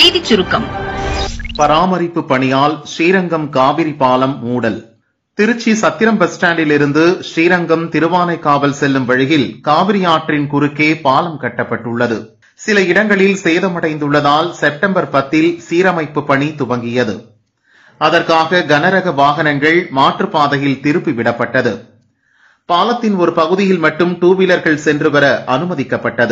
செய்திச் சுருக்கம் பராமரிப்பு பணியால் ஸ்ரீரங்கம் காவிரி பாலம் மூடல் திருச்சி சத்திரம் பஸ் ஸ்டாண்டில் இருந்து ஸ்ரீரங்கம் திருவானைக்காவல் செல்லும் வழியில் காவிரி ஆற்றின் குறுக்கே பாலம் கட்டப்பட்டுள்ளது சில இடங்களில் சேதமடைந்துள்ளதால் செப்டம்பர் பத்தில் சீரமைப்பு பணி துவங்கியது அதற்காக கனரக வாகனங்கள் மாற்றுப்பாதையில் திருப்பி விடப்பட்டது பாலத்தின் ஒரு பகுதியில் மட்டும் டூ வீலர்கள் சென்று வர அனுமதிக்கப்பட்டது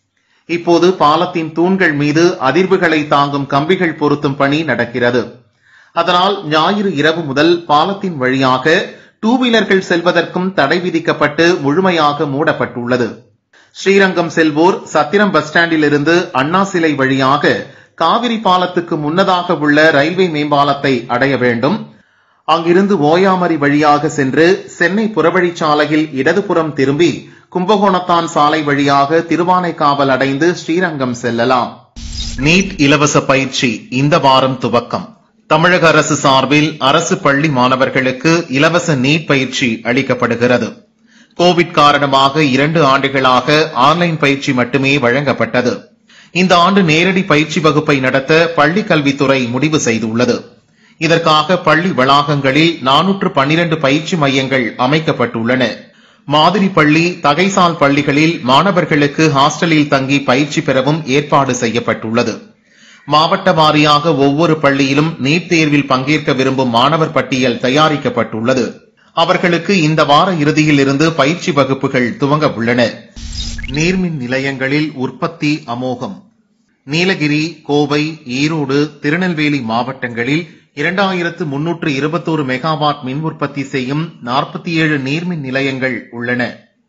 இப்போது பாலத்தின் தூண்கள் மீது அதிர்வுகளை தாங்கும் கம்பிகள் பொருத்தும் பணி நடக்கிறது அதனால் ஞாயிறு இரவு முதல் பாலத்தின் வழியாக டூ வீலர்கள் செல்வதற்கும் தடை விதிக்கப்பட்டு முழுமையாக மூடப்பட்டுள்ளது ஸ்ரீரங்கம் செல்வோர் சத்திரம் பஸ் ஸ்டாண்டில் இருந்து அண்ணா சிலை வழியாக காவிரி பாலத்துக்கு முன்னதாக உள்ள ரயில்வே மேம்பாலத்தை அடைய வேண்டும் அங்கிருந்து ஓயாமரி வழியாக சென்று சென்னை புறவழிச்சாலையில் இடதுபுறம் திரும்பி கும்பகோணத்தான் சாலை வழியாக திருவானைக்காவல் அடைந்து ஸ்ரீரங்கம் செல்லலாம் நீட் இலவச பயிற்சி இந்த வாரம் துவக்கம் தமிழக அரசு சார்பில் அரசு பள்ளி மாணவர்களுக்கு இலவச நீட் பயிற்சி அளிக்கப்படுகிறது கோவிட் காரணமாக இரண்டு ஆண்டுகளாக ஆன்லைன் பயிற்சி மட்டுமே வழங்கப்பட்டது இந்த ஆண்டு நேரடி பயிற்சி வகுப்பை நடத்த பள்ளிக் கல்வித்துறை முடிவு செய்துள்ளது இதற்காக பள்ளி வளாகங்களில் நானூற்று பன்னிரண்டு பயிற்சி மையங்கள் அமைக்கப்பட்டுள்ளன மாதிரி பள்ளி தகைசால் பள்ளிகளில் மாணவர்களுக்கு ஹாஸ்டலில் தங்கி பயிற்சி பெறவும் ஏற்பாடு செய்யப்பட்டுள்ளது மாவட்ட வாரியாக ஒவ்வொரு பள்ளியிலும் நீட் தேர்வில் பங்கேற்க விரும்பும் மாணவர் பட்டியல் தயாரிக்கப்பட்டுள்ளது அவர்களுக்கு இந்த வார இறுதியில் இருந்து பயிற்சி வகுப்புகள் துவங்க உள்ளன நீர்மின் நிலையங்களில் உற்பத்தி அமோகம் நீலகிரி கோவை ஈரோடு திருநெல்வேலி மாவட்டங்களில் இரண்டாயிரத்து முன்னூற்று இருபத்தோரு மெகாவாட் மின் உற்பத்தி செய்யும் நாற்பத்தி ஏழு நீர்மின் நிலையங்கள் உள்ளன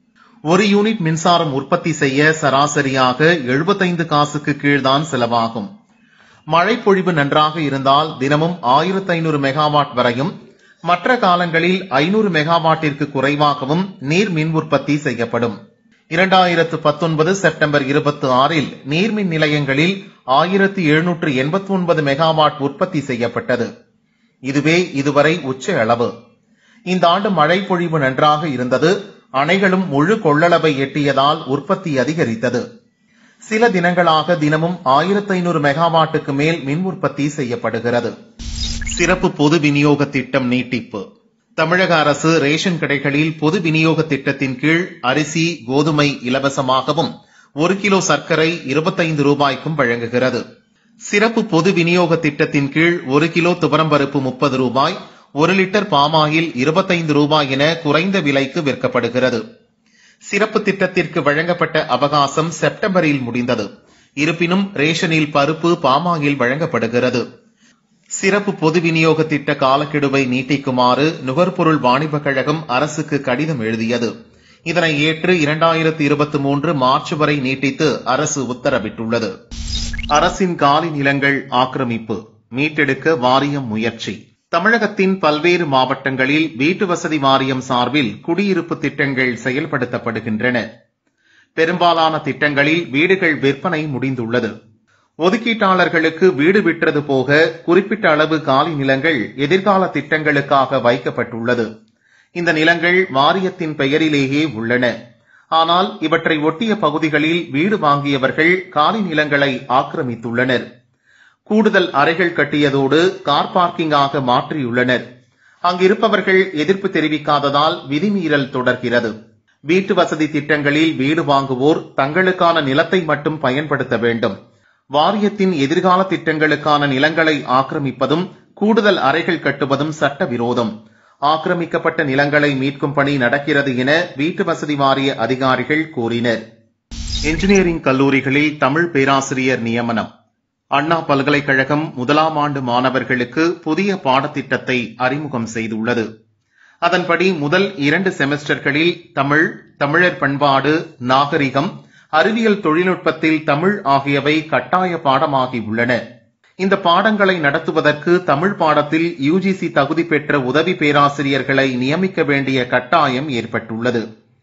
ஒரு யூனிட் மின்சாரம் உற்பத்தி செய்ய சராசரியாக எழுபத்தைந்து காசுக்கு கீழ்தான் செலவாகும் மழை பொழிவு நன்றாக இருந்தால் தினமும் ஆயிரத்து ஐநூறு மெகாவாட் வரையும் மற்ற காலங்களில் ஐநூறு மெகாவாட்டிற்கு குறைவாகவும் நீர் மின் உற்பத்தி செய்யப்படும் இரண்டாயிரத்து பத்தொன்பது செப்டம்பர் இருபத்தி ஆறில் நீர்மின் நிலையங்களில் ஆயிரத்து எழுநூற்று எண்பத்தி ஒன்பது மெகாவாட் உற்பத்தி செய்யப்பட்டது இதுவே இதுவரை உச்ச அளவு இந்த ஆண்டு மழை பொழிவு நன்றாக இருந்தது அணைகளும் முழு கொள்ளளவை எட்டியதால் உற்பத்தி அதிகரித்தது சில தினங்களாக தினமும் ஆயிரத்து ஐநூறு மெகாவாட்டுக்கு மேல் மின் உற்பத்தி செய்யப்படுகிறது சிறப்பு பொது விநியோக திட்டம் நீட்டிப்பு தமிழக அரசு ரேஷன் கடைகளில் பொது விநியோக திட்டத்தின் கீழ் அரிசி கோதுமை இலவசமாகவும் ஒரு கிலோ சர்க்கரை இருபத்தைந்து ரூபாய்க்கும் வழங்குகிறது சிறப்பு பொது விநியோக திட்டத்தின் கீழ் ஒரு கிலோ துவரம்பருப்பு முப்பது ரூபாய் ஒரு லிட்டர் பாமாயில் இருபத்தைந்து ரூபாய் என குறைந்த விலைக்கு விற்கப்படுகிறது சிறப்பு திட்டத்திற்கு வழங்கப்பட்ட அவகாசம் செப்டம்பரில் முடிந்தது இருப்பினும் ரேஷனில் பருப்பு பாமாயில் வழங்கப்படுகிறது சிறப்பு பொது விநியோக திட்ட காலக்கெடுவை நீட்டிக்குமாறு நுகர்பொருள் வாணிபக் கழகம் அரசுக்கு கடிதம் எழுதியது இதனை ஏற்று இரண்டாயிரத்து இருபத்தி மூன்று மார்ச் வரை நீட்டித்து அரசு உத்தரவிட்டுள்ளது அரசின் காலி நிலங்கள் ஆக்கிரமிப்பு மீட்டெடுக்க வாரியம் முயற்சி தமிழகத்தின் பல்வேறு மாவட்டங்களில் வீட்டு வசதி வாரியம் சார்பில் குடியிருப்பு திட்டங்கள் செயல்படுத்தப்படுகின்றன பெரும்பாலான திட்டங்களில் வீடுகள் விற்பனை முடிந்துள்ளது ஒதுக்கீட்டாளர்களுக்கு வீடு விற்றது போக குறிப்பிட்ட அளவு காலி நிலங்கள் எதிர்கால திட்டங்களுக்காக வைக்கப்பட்டுள்ளது இந்த நிலங்கள் வாரியத்தின் பெயரிலேயே உள்ளன ஆனால் இவற்றை ஒட்டிய பகுதிகளில் வீடு வாங்கியவர்கள் காலி நிலங்களை ஆக்கிரமித்துள்ளனர் கூடுதல் அறைகள் கட்டியதோடு கார் பார்க்கிங்காக மாற்றியுள்ளனர் அங்கிருப்பவர்கள் எதிர்ப்பு தெரிவிக்காததால் விதிமீறல் தொடர்கிறது வீட்டு வசதி திட்டங்களில் வீடு வாங்குவோர் தங்களுக்கான நிலத்தை மட்டும் பயன்படுத்த வேண்டும் வாரியத்தின் எதிர்கால திட்டங்களுக்கான நிலங்களை ஆக்கிரமிப்பதும் கூடுதல் அறைகள் கட்டுவதும் சட்டவிரோதம் ஆக்கிரமிக்கப்பட்ட நிலங்களை மீட்கும் பணி நடக்கிறது என வீட்டு வசதி வாரிய அதிகாரிகள் கூறினர் இன்ஜினியரிங் கல்லூரிகளில் தமிழ் பேராசிரியர் நியமனம் அண்ணா பல்கலைக்கழகம் முதலாம் ஆண்டு மாணவர்களுக்கு புதிய பாடத்திட்டத்தை அறிமுகம் செய்துள்ளது அதன்படி முதல் இரண்டு செமஸ்டர்களில் தமிழ் தமிழர் பண்பாடு நாகரிகம் அறிவியல் தொழில்நுட்பத்தில் தமிழ் ஆகியவை கட்டாய பாடமாகி உள்ளன இந்த பாடங்களை நடத்துவதற்கு தமிழ் பாடத்தில் யுஜிசி தகுதி பெற்ற உதவி பேராசிரியர்களை நியமிக்க வேண்டிய கட்டாயம் ஏற்பட்டுள்ளது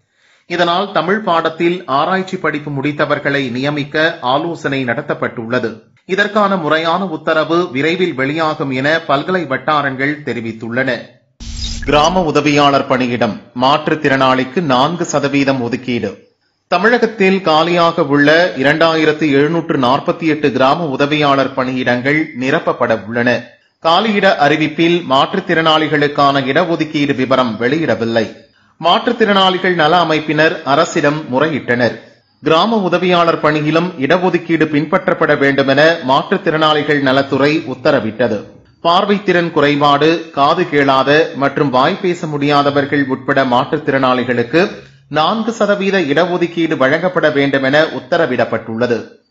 இதனால் தமிழ் பாடத்தில் ஆராய்ச்சி படிப்பு முடித்தவர்களை நியமிக்க ஆலோசனை நடத்தப்பட்டுள்ளது இதற்கான முறையான உத்தரவு விரைவில் வெளியாகும் என பல்கலை வட்டாரங்கள் தெரிவித்துள்ளன கிராம உதவியாளர் பணியிடம் மாற்றுத்திறனாளிக்கு நான்கு சதவீதம் ஒதுக்கீடு தமிழகத்தில் காலியாக உள்ள இரண்டாயிரத்து எழுநூற்று நாற்பத்தி எட்டு கிராம உதவியாளர் பணியிடங்கள் நிரப்பப்பட உள்ளன காலியிட அறிவிப்பில் மாற்றுத்திறனாளிகளுக்கான இடஒதுக்கீடு விவரம் வெளியிடவில்லை மாற்றுத்திறனாளிகள் நல அமைப்பினர் அரசிடம் முறையிட்டனர் கிராம உதவியாளர் பணியிலும் இடஒதுக்கீடு பின்பற்றப்பட வேண்டும் என மாற்றுத்திறனாளிகள் நலத்துறை உத்தரவிட்டது பார்வைத்திறன் குறைபாடு காது கேளாத மற்றும் வாய் பேச முடியாதவர்கள் உட்பட மாற்றுத்திறனாளிகளுக்கு நான்கு சதவீத இடஒதுக்கீடு வழங்கப்பட வேண்டும் என உத்தரவிடப்பட்டுள்ளது